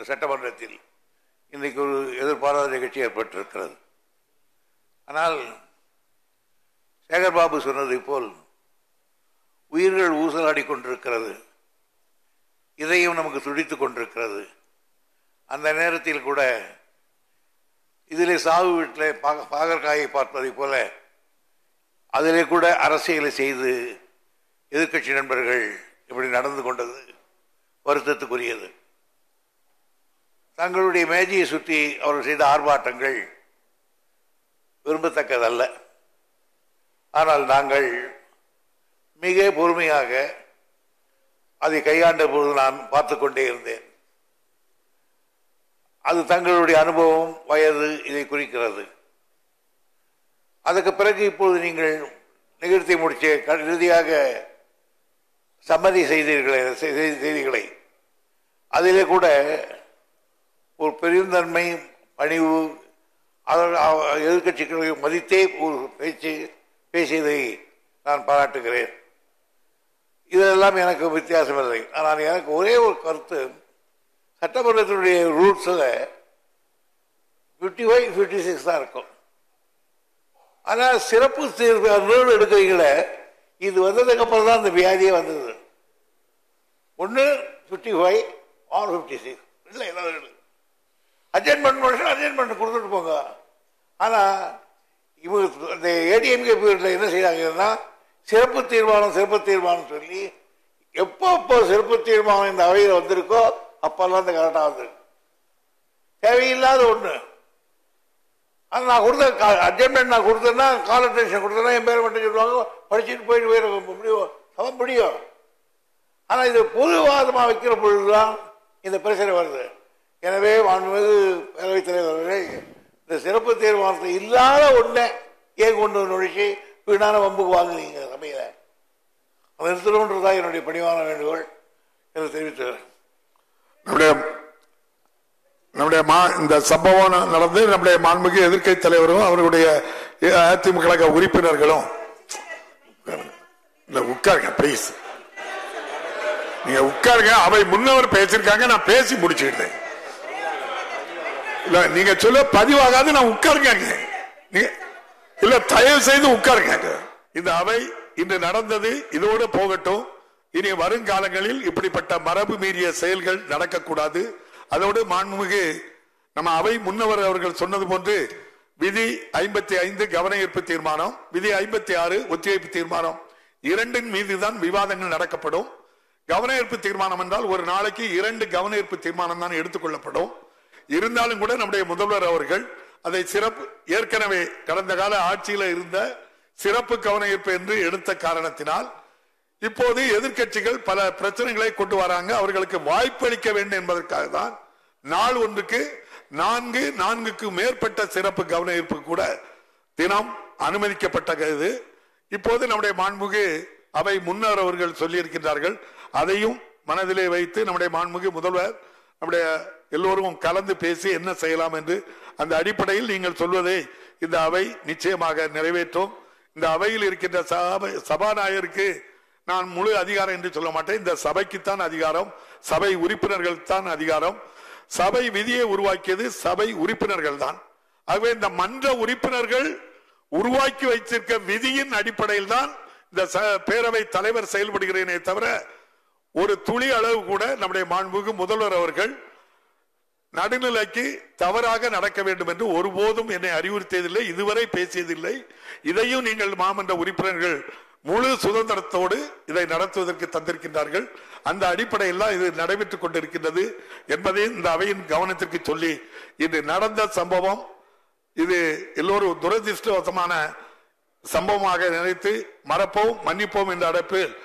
சட்டமன்றத்தில் இன்றைக்கு ஒரு எதிர்பாராத நிகழ்ச்சி ஏற்பட்டிருக்கிறது ஆனால் சேகர்பாபு சொன்னதை போல் உயிர்கள் ஊசலாடி கொண்டிருக்கிறது இதயம் நமக்கு துடித்துக் கொண்டிருக்கிறது அந்த நேரத்தில் கூட இதிலே சாவு வீட்டில் பாக பாகற்காயை பார்ப்பதைப் போல அதிலே கூட அரசியலை செய்து எதிர்க்கட்சி நண்பர்கள் இப்படி நடந்து கொண்டது வருத்தத்துக்குரியது தங்களுடைய மேஜையை சுற்றி அவர்கள் செய்த ஆர்ப்பாட்டங்கள் விரும்பத்தக்கதல்ல ஆனால் நாங்கள் மிக பொறுமையாக அதை கையாண்ட பொழுது நான் பார்த்து கொண்டே இருந்தேன் அது தங்களுடைய அனுபவம் வயது இதை குறிக்கிறது அதுக்கு பிறகு இப்பொழுது நீங்கள் நிகழ்த்தி முடிச்ச க- இறுதியாக சம்மதி செய்தீர்களே செய்- செய்திகளை அதிலே கூட ஒரு பெருந்தன்மை பணிவு அவர் அவ- எதிர்க்கட்சிகளை மதித்தே ஒரு பேச்சு பேசியதை நான் பாராட்டுகிறேன் இதெல்லாம் எனக்கு வித்தியாசம் இல்லை ஆனால் எனக்கு ஒரே ஒரு கருத்து சட்டமன்றத்தினுடைய ரூல்ஸில் ஃபிஃப்டி ஃபைவ் ஃபிஃப்டி சிக்ஸ் தான் இருக்கும் ஆனால் சிறப்பு தீர்வு ரூல் எடுக்கிறீங்களே இது வந்ததுக்கு அப்புறம் தான் இந்த வியாதியே வந்தது ஒன்று fifty five or fifty six இல்லை ஏதாவது அட்ஜென்மெண்ட் முடிச்சு அட்ஜென்மெண்ட் கொடுத்துட்டு போங்க ஆனால் இவங்க இந்த ஏடிஎம்கே பீரியடில் என்ன செய்கிறாங்கன்னா சிறப்பு தீர்மானம் சிறப்பு தீர்மானம் சொல்லி எப்போ எப்போ சிறப்பு தீர்மானம் இந்த அவையில் வந்திருக்கோ அப்பெல்லாம் இந்த கரெக்டாக வந்திருக்கு தேவையில்லாத ஒன்று ஆனால் நான் கொடுத்த அட்ஜென்மெண்ட் நான் கொடுத்தேன்னா கால் அட்டென்ஷன் கொடுத்தேன்னா என் பேர் மட்டும் சொல்லுவாங்க படிச்சுட்டு போயிட்டு போயிட முடியும் சொல்ல முடியும் ஆனால் இது பொதுவாதமாக வைக்கிற பொழுதுதான் இந்த பிரச்சனை வருது எனவே மாண்புமிகு பேரவைத் தலைவர் அவர்களே இந்த சிறப்பு தீர்மானத்தை இல்லாத ஒன்றை ஏன் கொண்டு வந்து நுழைச்சி வீணான வம்புக்கு வாங்குனீங்க சபையில் அதை நிறுத்தணுன்றதுதான் என்னுடைய பணிவான வேண்டுகோள் என்று தெரிவித்தேன் நம்முடைய நம்முடைய மா இந்த சம்பவம் ந- நடந்து நம்முடைய மாண்புமிகு எதிர்க்கை தலைவரும் அவருடைய அதிமுக கழக உறுப்பினர்களும் இல்ல உட்காருங்க ப்ளீஸ் நீங்க உட்காருங்க அவை முன்னவர் பேசியிருக்காங்க நான் பேசி முடிச்சுக்கிட்டேன் இல்ல நீங்க சொல்ல பதிவாகாது நான் உட்காருங்க அங்க. நீங்க இல்ல தயவு செய்து உட்காருங்க இந்த அவை இன்று நடந்தது இதோடு போகட்டும் இனி வருங்காலங்களில் இப்படிப்பட்ட மரபு மீறிய செயல்கள் நடக்கக்கூடாது அதோடு மாண்புமிகு நம்ம அவை முன்னவர் அவர்கள் சொன்னது போன்று விதி ஐம்பத்தி ஐந்து கவன ஈர்ப்பு தீர்மானம் விதி ஐம்பத்தி ஆறு ஒத்திவைப்பு தீர்மானம் இரண்டின் மீதுதான் விவாதங்கள் நடக்கப்படும் கவன ஈர்ப்பு தீர்மானம் என்றால் ஒரு நாளைக்கு இரண்டு கவன ஈர்ப்பு தீர்மானம் தான் எடுத்துக்கொள்ளப்படும் இருந்தாலும் கூட நம்முடைய முதல்வர் அவர்கள் அதை சிறப்பு ஏற்கனவே கடந்த கால ஆட்சியில் இருந்த சிறப்பு கவன ஈர்ப்பு என்று எடுத்த காரணத்தினால் இப்போது எதிர்க்கட்சிகள் பல பிரச்சனைகளை கொண்டு வராங்க அவர்களுக்கு வாய்ப்பளிக்க வேண்டும் என்பதற்காக தான் நாள் ஒன்றுக்கு நான்கு நான்குக்கு மேற்பட்ட சிறப்பு கவன ஈர்ப்பு கூட தினம் அனுமதிக்கப்பட்ட இது இப்போது நம்முடைய மாண்புமிகு அவை முன்னர் அவர்கள் சொல்லியிருக்கின்றார்கள் அதையும் மனதிலே வைத்து நம்முடைய மாண்புமிகு முதல்வர் நம்முடைய எல்லோரும் கலந்து பேசி என்ன செய்யலாம் என்று அந்த அடிப்படையில் நீங்கள் சொல்வதை இந்த அவை நிச்சயமாக நிறைவேற்றும் இந்த அவையில் இருக்கின்ற சபை- சபாநாயகருக்கு நான் முழு அதிகாரம் என்று சொல்ல மாட்டேன் இந்த சபைக்குத்தான் அதிகாரம் சபை உறுப்பினர்கள் தான் அதிகாரம் சபை விதியை உருவாக்கியது சபை உறுப்பினர்கள் தான் ஆகவே இந்த மன்ற உறுப்பினர்கள் உருவாக்கி வைத்திருக்க விதியின் அடிப்படையில் தான் இந்த ச- பேரவை தலைவர் செயல்படுகிறேனே தவிர ஒரு துளி அளவு கூட நம்முடைய மாண்புக்கு முதல்வர் அவர்கள் நடுநிலைக்கு தவறாக நடக்க வேண்டும் என்று ஒருபோதும் என்னை அறிவுறுத்தியதில்லை இதுவரை பேசியதில்லை இதையும் நீங்கள் மாமன்ற உறுப்பினர்கள் முழு சுதந்திரத்தோடு இதை நடத்துவதற்கு தந்திருக்கின்றார்கள் அந்த அடிப்படையில் தான் இது நடைபெற்றுக் கொண்டிருக்கின்றது என்பதை இந்த அவையின் கவனத்திற்கு சொல்லி இது நடந்த சம்பவம் இது எல்லோரும் துரதிருஷ்டவசமான சம்பவமாக நினைத்து மறப்போம் மன்னிப்போம் என்ற அடைப்பில்